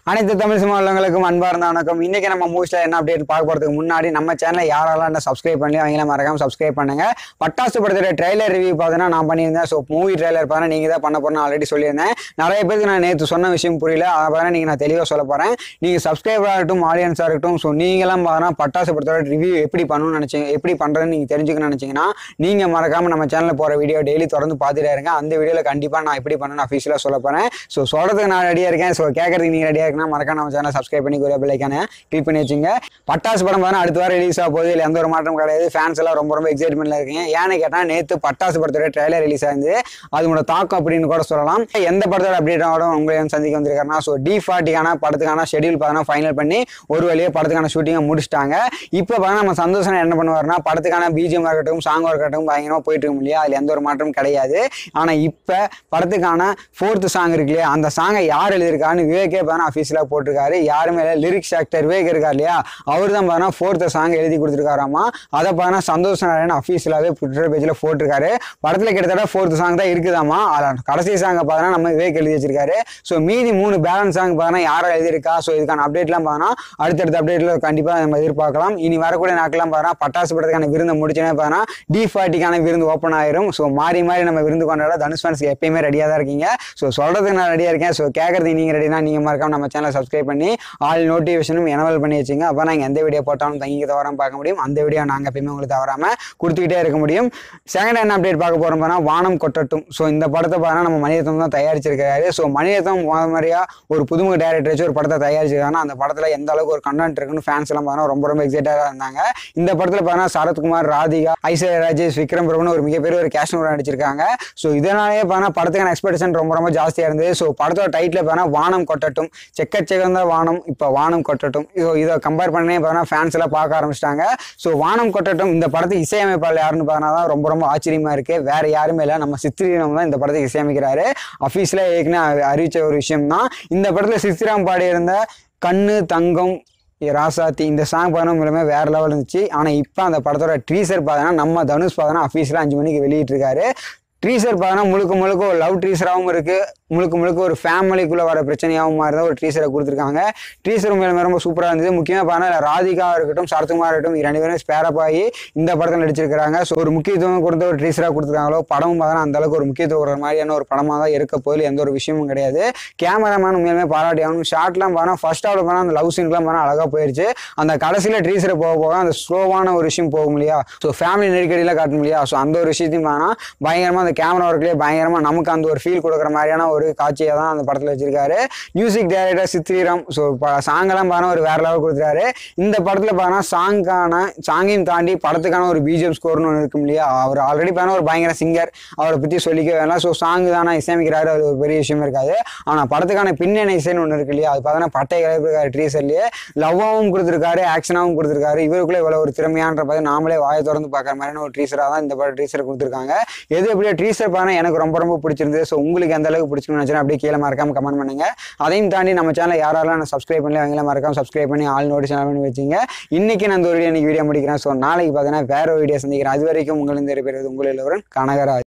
அனைத்து தமிழ் சினிமா உள்ளவங்களுக்கும் அன்பார்ந்த வணக்கம் இன்னைக்கு நம்ம மூவிஸ்ல என்ன அப்டேட் பார்க்க போறதுக்கு முன்னாடி நம்ம சேனலை யாரெல்லாம் என்ன சப்ஸ்கிரைப் பண்ணி அவங்கள மறக்காம சப்ஸ்கிரைப் பண்ணுங்க பட்டாசு படத்தோட ட்ரைலர் ரிவ்யூ பார்த்தீங்கன்னா நான் பண்ணியிருந்தேன் ஸோ மூவி ட்ரைலர் பார்த்தா நீங்க தான் பண்ண போறேன்னு ஆல்ரெடி சொல்லியிருந்தேன் நிறைய பேருக்கு நான் நேற்று சொன்ன விஷயம் புரியல அதை பார்த்தா நீங்க நான் தெளிவாக சொல்ல போறேன் நீங்க சப்ஸ்கிரைபர் ஆகட்டும் ஆடியன்ஸாக இருக்கட்டும் ஸோ நீங்களாம் பார்த்தா பட்டாசு படத்தோட ரிவ்யூ எப்படி பண்ணணும்னு நினைச்சீங்க எப்படி பண்றதுன்னு நீங்க தெரிஞ்சுக்கணும்னு நினைச்சீங்கன்னா நீங்க மறக்காம நம்ம சேனல்ல போற வீடியோ டெய்லி தொடர்ந்து பார்த்துட்டே இருங்க அந்த வீடியோல கண்டிப்பா நான் எப்படி பண்ணணும்னு அஃபீஷியலாக சொல்ல போறேன் ஸோ சொல்றதுக்கு நான் ரெடியா இருக்கேன் ஸோ கேட்கறதுக்கு நீங்க ரெடியா இருக்குன்னா மறக்காம நம்ம சேனல் சப்ஸ்கிரைப் பண்ணி கூட பிள்ளைக்கான கிளிக் பண்ணி வச்சுங்க பட்டாசு படம் பார்த்தா அடுத்த வாரம் ரிலீஸ் ஆக போகுது இல்லை எந்த ஒரு மாற்றம் கிடையாது ஃபேன்ஸ் எல்லாம் ரொம்ப ரொம்ப எக்ஸைட்மெண்ட்ல இருக்கீங்க ஏன்னு கேட்டால் நேற்று பட்டாசு படத்தோட ட்ரைலர் ரிலீஸ் ஆயிருந்தது அதோட தாக்கம் அப்படின்னு கூட சொல்லலாம் எந்த படத்தோட அப்டேட்டோட உங்களை வந்து சந்திக்க வந்திருக்காருன்னா ஸோ டி ஃபார்ட்டிக்கான படத்துக்கான ஷெடியூல் பார்த்தா ஃபைனல் பண்ணி ஒரு வழியே படத்துக்கான ஷூட்டிங்கை முடிச்சிட்டாங்க இப்போ பார்த்தா நம்ம சந்தோஷம் என்ன பண்ணுவார்னா படத்துக்கான பிஜிஎம் இருக்கட்டும் சாங் இருக்கட்டும் பயங்கரமாக போயிட்டு இருக்கும் இல்லையா அதில் எந்த ஒரு மாற்றமும் கிடையாது ஆனால் இப்போ படத்துக்கான ஃபோர்த்து சாங் இருக்கு இல்லையா அந்த சாங்கை யார் எழுதியிருக்கான்னு விவேக்கே பார்த்தா அஃபீஷியலாக போட்டிருக்காரு யாருமே இல்லை லிரிக்ஸ் ஆக்டர் விவேக் இருக்கார் இல்லையா அவர் தான் பார்த்தா ஃபோர்த்து சாங் எழுதி கொடுத்துருக்காராமா அதை பார்த்தா சந்தோஷ் நாராயணன் அஃபீஷியலாகவே ட்விட்டர் பேஜில் போட்டிருக்காரு படத்தில் கிட்டத்தட்ட ஃபோர்த்து சாங் தான் இருக்குதாமா அதில் கடைசி சாங்கை பார்த்தா நம்ம விவேக் எழுதி வச்சிருக்காரு ஸோ மீதி மூணு பேலன்ஸ் சாங் பார்த்தா யாரை எழுதியிருக்கா ஸோ இதுக்கான அப்டேட்லாம் பார்த்தா அடுத்தடுத்த அப்டேட்டில் கண்டிப்பாக நம்ம எதிர்பார்க்கலாம் இனி வரக்கூடிய நாட்கள்லாம் பார்த்தா பட்டாசு படத்துக்கான விருந்தை முடிச்சோன்னே பார்த்தா டி ஃபார்ட்டிக்கான விருந்து ஓப்பன் ஆயிரும் ஸோ மாறி மாறி நம்ம விருந்து கொண்டாட தனுஷ் ஃபேன்ஸ்க்கு எப்பயுமே ரெடியாக தான் இருக்கீங்க ஸோ சொல்கிறதுக்கு நான் ரெடியாக இருக்கேன் ஸோ கேட்கறதுக்கு நீங்கள் ரெடினா நீங்கள் மறக்காம நம்ம சேனலை சப்ஸ்கிரைப் பண்ணி ஆல் நோட்டிஃபிகேஷனும் எனவல் பண்ணி வச்சுங்க அப்போ நாங்கள் எந்த வீடியோ போட்டாலும் தங்கிக்க தவறாம பார்க்க முடியும் அந்த வீடியோ நாங்கள் எப்பயுமே உங்களுக்கு தவறாமல் கொடுத்துக்கிட்டே இருக்க முடியும் செகண்ட் என்ன அப்டேட் பார்க்க போகிறோம் பார்த்தா வானம் கொட்டட்டும் ஸோ இந்த படத்தை பார்த்தா நம்ம மணிரத்னம் தான் தயாரிச்சிருக்காரு ஸோ மணிரத்னம் முத மாதிரியா ஒரு புதுமுக டேரக்டர் வச்சு ஒரு படத்தை தயாரிச்சிருக்காங்கன்னா அந்த படத்தில் எந்த அளவுக்கு ஒரு கண்டென்ட் இருக்குன்னு ஃபேன்ஸ் எல்லாம் பார்த்தா ரொம்ப ரொம்ப எக்ஸைட்டாக இருந்தாங்க இந்த படத்தில் பார்த்தா சரத்குமார் ராதிகா ஐஸ்வர்யா ராஜேஷ் விக்ரம் பிரபுன்னு ஒரு மிகப்பெரிய ஒரு கேஷ் நடிச்சிருக்காங்க ஸோ இதனாலேயே பார்த்தா படத்துக்கான எக்ஸ்பெக்டேஷன் ரொம்ப ரொம்ப ஜாஸ்தியாக இருந்தது ஸோ படத்தோட டைட்டில் பார்த்தா வானம் கொட்டட்டும் செக்கச்செகந்த வானம் இப்போ வானம் கொட்டட்டும் ஸோ இதை கம்பேர் பண்ணி பார்த்தா ஃபேன்ஸ் எல்லாம் பார்க்க ஆரம்பிச்சிட்டாங்க ஸோ வானம் கொட்டட்டும் இந்த படத்துக்கு இசையமைப்பாளர் யாருன்னு பார்த்தா தான் ரொம்ப ரொம்ப ஆச்சரியமா இருக்கு வேற யாருமே இல்லை நம்ம சித்திரீனம் தான் இந்த படத்துக்கு இசையமைக்கிறாரு அஃபீஸில் ஏற்கனவே அறிவிச்ச ஒரு விஷயம் தான் இந்த படத்தில் சித்திராம் பாடியிருந்த கண்ணு தங்கம் ராசாத்தி இந்த சாங் பார்த்தா மூலமே வேற லெவல் இருந்துச்சு ஆனால் இப்போ அந்த படத்தோட ட்ரீசர் பார்த்தோன்னா நம்ம தனுஷ் பார்த்தோன்னா அஃபீஸில் அஞ்சு மணிக்கு வெளியிட்டிருக்காரு ட்ரீசர் பார்த்தோன்னா முழுக்க முழுக்க ஒரு லவ் ட்ரீசராகவும் இருக்கு முழுக்க முழுக்க ஒரு ஃபேமிலிக்குள்ள வர பிரச்சனையாகவும் மாதிரி தான் ஒரு ட்ரீசரை கொடுத்துருக்காங்க ட்ரீசர் மேலே ரொம்ப சூப்பராக இருந்தது முக்கியமாக பார்த்தா ராதிகா இருக்கட்டும் சரத்குமார் இருக்கட்டும் இது ரெண்டு பேரும் ஸ்பேரப் ஆகி இந்த படத்தில் நடிச்சிருக்காங்க ஸோ ஒரு முக்கியத்துவம் கொடுத்த ஒரு ட்ரீசராக கொடுத்துருக்காங்களோ படமும் பார்த்தா அந்த அளவுக்கு ஒரு முக்கியத்துவம் கொடுக்குற மாதிரியான ஒரு படமாக தான் இருக்க போதில் எந்த ஒரு விஷயமும் கிடையாது கேமராமேன் உண்மையுமே பாராட்டி ஆகணும் ஷார்ட்லாம் பார்த்தா ஃபர்ஸ்ட் ஹாவில் பார்த்தா அந்த லவ் சீன்லாம் பார்த்தா அழகாக போயிருச்சு அந்த கடைசியில் ட்ரீசரை போக போக அந்த ஸ்லோவான ஒரு விஷயம் போகும் இல்லையா ஸோ ஃபேமிலி நெருக்கடியில் காட்டும் இல்லையா ஸோ அந்த ஒரு விஷயத்தையும் பார்த்தா பயங்கரமாக அந்த கேமரா ஒர்க்லேயே பயங்கரமாக நமக்கு அந்த ஒரு ஃபீல் கொடுக்குற மாதிரியான ஒரு காட்சியை தான் அந்த படத்தில் வச்சிருக்காரு மியூசிக் டைரக்டர் சித்ரீராம் ஸோ சாங்கெல்லாம் பார்த்தா ஒரு வேற லெவல் கொடுத்துருக்காரு இந்த படத்தில் பார்த்தா சாங்கான சாங்கையும் தாண்டி படத்துக்கான ஒரு பிஜிஎம் ஸ்கோர்னு ஒன்று இருக்கும் இல்லையா அவர் ஆல்ரெடி பார்த்தா ஒரு பயங்கர சிங்கர் அவரை பற்றி சொல்லிக்க வேணாம் ஸோ சாங் தானே இசையமைக்கிறாரு அது ஒரு பெரிய விஷயம் இருக்காது ஆனால் படத்துக்கான பின்னணி இசைன்னு ஒன்று இருக்கு இல்லையா அது பார்த்தா பட்டை கிளப்பிருக்காரு ட்ரீசர்லேயே லவ்வாகவும் கொடுத்துருக்காரு ஆக்ஷனாகவும் கொடுத்துருக்காரு இவருக்குள்ளே இவ்வளோ ஒரு திறமையான்ற பார்த்து நாமளே வாயை திறந்து பார்க்குற மாதிரியான ஒரு ட்ரீசராக தான் இந்த படம் ட்ரீசர் கொடுத்துருக்காங்க எது எப்படியோ ட்ரீசர் பார்த்தா எனக்கு ரொம்ப ரொம்ப பிடிச்சிருந்தது ஸோ உங்களுக்கு எந்த அளவுக்கு பிடிச்சிருக்குன்னு நினச்சா அப்படியே கீழே மறக்காம கமெண்ட் பண்ணுங்க அதையும் தாண்டி நம்ம சேனல் யாரெல்லாம் நான் சப்ஸ்கிரைப் பண்ணல அவங்கள மறக்காம சப்ஸ்கிரைப் பண்ணி ஆல் நோட்டிஸ் பண்ணி வச்சுங்க இன்னைக்கு நான் இந்த ஒரு வீடியோ இன்னைக்கு வீடியோ முடிக்கிறேன் ஸோ நாளைக்கு பார்த்தீங்கன்னா வேற ஒரு வீடியோ சந்திக்கிறேன் அது வரைக்கும் உங்களிருந்து பெறுவது உங்களில் கனகராஜ்